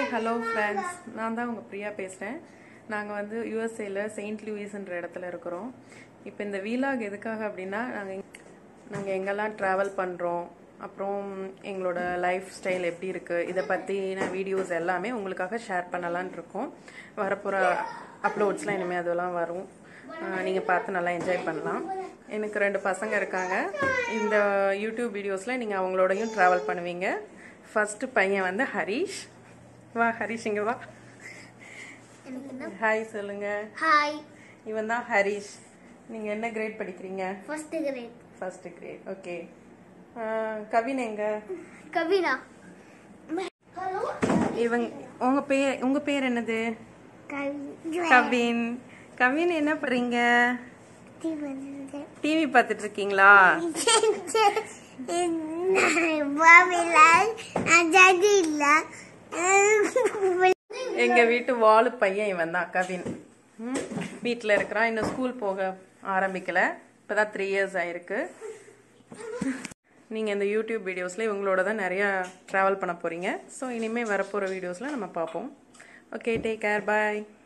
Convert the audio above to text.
hello friends நான் தான் உங்கள் பிரியா பேசுகிறேன் நாங்கள் வந்து யூஎஸ்ஏல செயின்ட் லூயிஸ்ன்ற இடத்துல இருக்கிறோம் இப்போ இந்த வீலாக் எதுக்காக அப்படின்னா நாங்கள் நாங்கள் எங்கெல்லாம் ட்ராவல் பண்ணுறோம் அப்புறம் எங்களோட லைஃப் ஸ்டைல் எப்படி இருக்குது இதை பற்றின வீடியோஸ் எல்லாமே உங்களுக்காக ஷேர் பண்ணலான் இருக்கோம் வரப்போகிற அப்லோட்ஸ்லாம் இனிமேல் அதெல்லாம் வரும் நீங்கள் பார்த்து நல்லா என்ஜாய் பண்ணலாம் எனக்கு ரெண்டு பசங்க இருக்காங்க இந்த யூடியூப் வீடியோஸில் நீங்கள் அவங்களோடையும் ட்ராவல் பண்ணுவீங்க ஃபஸ்ட்டு பையன் வந்து ஹரிஷ் வா ஹரிஷ் இங்கே வா ஹாய் சொல்லுங்க ஹாய் இவன் தான் ஹரிஷ் நீங்கள் என்ன கிரேட் படிக்கிறீங்க first grade first grade okay Kavin எங்க கவினா ஹலோ இவங்க உங்க பேர் உங்க பேர் என்னது கவி கவின் கவின் என்ன பண்றீங்க டிவி பார்த்துட்டு இருக்கீங்களா எங்க வீட்டு வாலு பையன் இவன் தான் கவின் ம், வீட்ல இருக்கிறான் இன்னும் ஸ்கூல் போக ஆரம்பிக்கல இப்பதான் த்ரீ இயர்ஸ் ஆயிருக்கு நீங்க இந்த யூடியூப் வீடியோஸ்ல இவங்களோட தான் நிறைய டிராவல் பண்ண போறீங்க ஸோ இனிமே வரப்போற வீடியோஸ்ல நம்ம பார்ப்போம் ஓகே டேக் கேர் பாய்